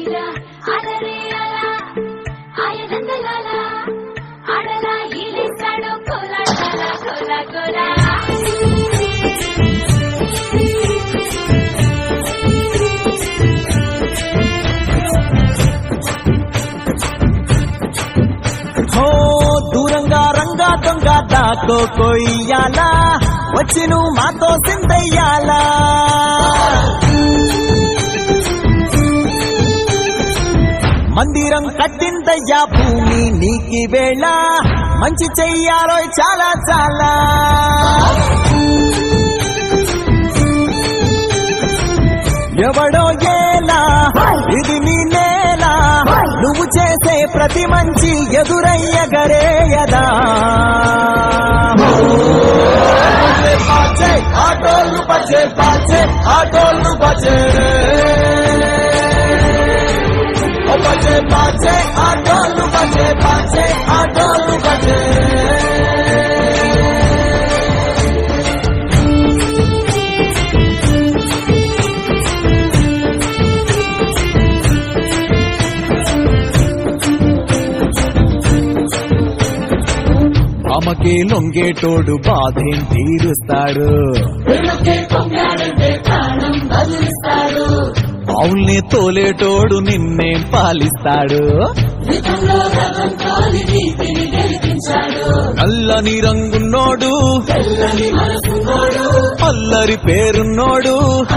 ఈల అలరే అలా ఆయనందలాల ఆడలా ఈలేశాడు కోలాటాల కోలా కోలా హో దూరంగా రంగా దొంగ దాకో కొయ్యాలా వచ్చి నువ్వు మాతో సిందయ్యాలా మందిరం కట్టిందయ్యా భూమి నీకి వేళ మంచి చెయ్యాలో చాలా చాలా ఎవడో ఏలా ఇది నీ నేల నువ్వు చేసే ప్రతి మంచి ఎదురయ్యగరేయదా ఆటోళ్ళు బజే బాజే ఆటోళ్ళు బజే ఓ బజే బాజే ఆటోళ్ళు బజే బాజే ఆటోళ్ళు బజే ఆమెకి లొంగేటోడు బాధేం తీరుస్తాడు అవుల్ని తోలేటోడు నిన్నేం పాలిస్తాడు నల్లని రంగున్నోడు అల్లరి పేరున్నోడు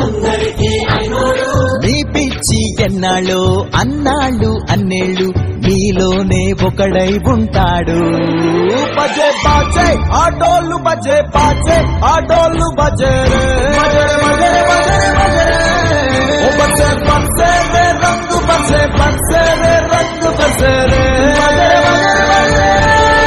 నీ పిచ్చి ఎన్నాళ్ళు అన్నాళ్ళు అన్నేళ్ళు నీలోనే ఒకడై ఉంటాడు బజే బాజే ఆటోళ్ళు బజే బాజే ఆటోళ్ళు బజే రే. బజే బజే బజే ఓ బజే బజే రే రంగు బజే బజే రే రంగు బజే రే బజే బజే బజే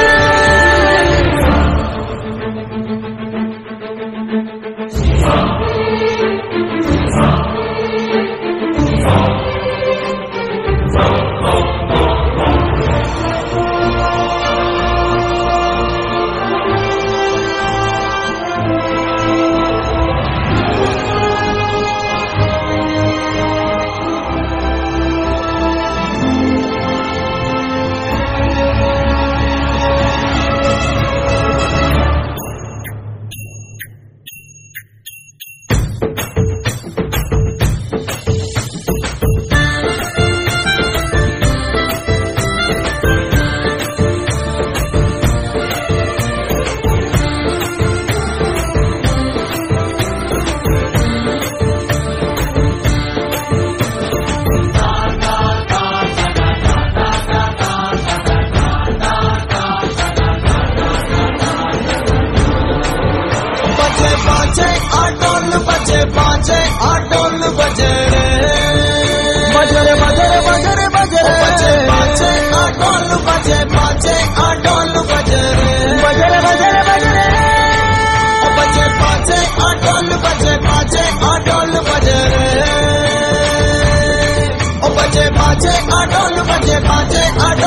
బజే బాజే ఆటోళ్ళు బజే బాజే ఆటోళ్ళు బజే రే బజరే బజరే బజరే బజరే బజే బాజే ఆటోళ్ళు బజే బాజే ఆటోళ్ళు బజే రే బజరే బజరే బజరే బజే బాజే ఆటోళ్ళు బజే బాజే ఆటోళ్ళు బజే రే ఓ బజే బాజే ఆటోళ్ళు బజే బాజే ఆటోళ్ళు